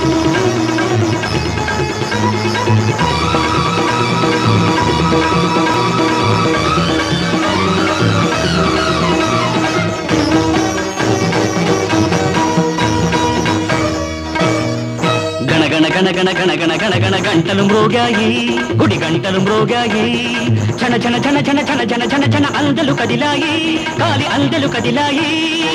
గణ గణ గణ గణ గణ గణ గణ గణ గంటలు మ్రోగాయి గుడి గంటలు మ్రోగాయి చన చన చన చన చన చన చన చన అందలు కదిలాయి కాలి అందలు కదిలాయి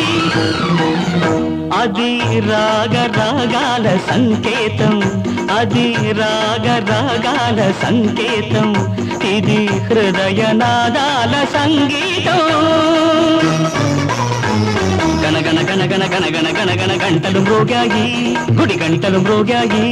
అది రాగ రాగాల సంకేతం అది రాగ రాగాల సంకేతం ఇది హృదయ నాదాల సంగీతం గణ గణ గణ గణ గణ గణ గణ గణ గంటలు మ్రోగాయి గుడి గంటలు మ్రోగాయి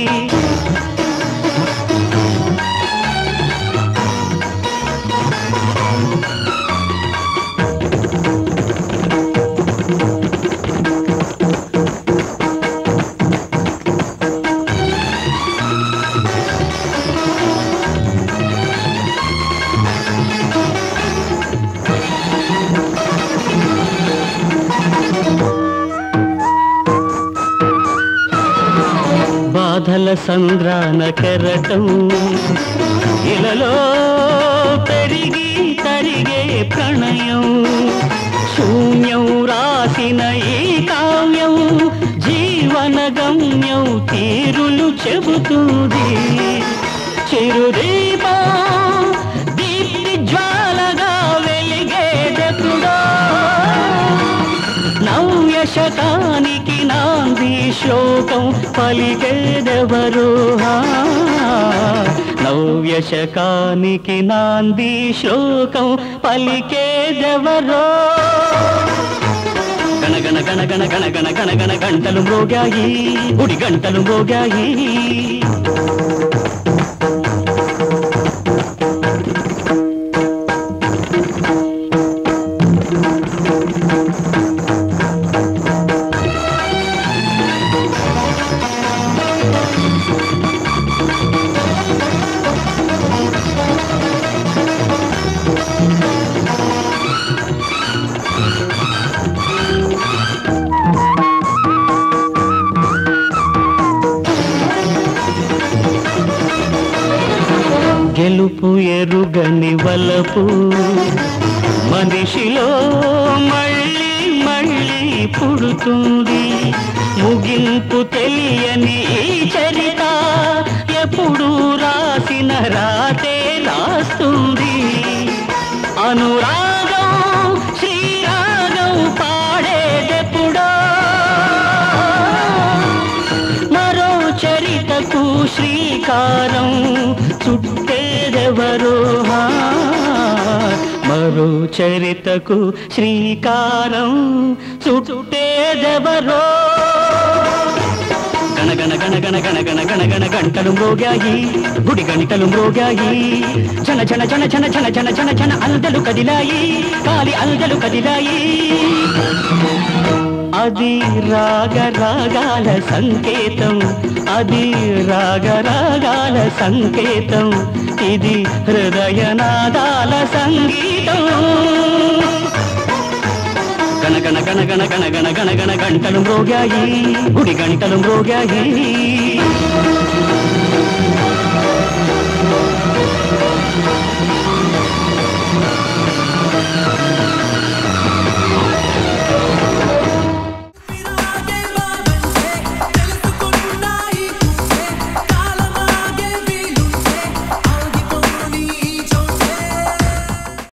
బాధల సంద్రాన కెరటం ఇలలో పెరిగి తరిగే ప్రణయం శూన్యం రాసిన ఈ కావ్యం జీవన గమ్యం తీరులు చెబుతుంది చిరుదీపం దీప్తి జ్వాలగా వెలిగేదెప్పుడో నవ్య శకానికి నాంది శ్లోకం పలికేదెవరు హా? నవ్య శకానికి నాంది శ్లోకం పలికేదెవరో గణ గణ గణ గణ గణ గణ గణ గణ గంటలు మోగాయి గుడి గంటలు మోగాయి గెలుపు ఎరుగని వలపు మనిషిలో మళ్ళీ మళ్ళీ పుడుతుంది ముగింపు తెలియని ఈ చరిత ఎప్పుడు రాసిన రాతే రాస్తుంది అనురాగం శ్రీరాగం పాడేదెప్పుడో మరో చరితకు శ్రీకారం చుట్టేదెవరో హా? మరో చరితకు శ్రీకారం చుట్టేదెవరో గణ గణ గణ గణ గణ గణ గణ గణ గంటలు మోగాయి గుడి గంటలు మోగాయి చన చన చన చన చన చన చన చన అల్దలు కదిలాయి కాలి అల్దలు కదిలాయి అది రాగ రాగాల సంకేతం అది రాగ రాగాల సంకేతం ఇది హృదయనాదాల సంగీతం గణ గణ గణ గణ గణ గణ గణ గణ గంటలు మ్రోగాయి గుడి గంటలు మ్రోగాయి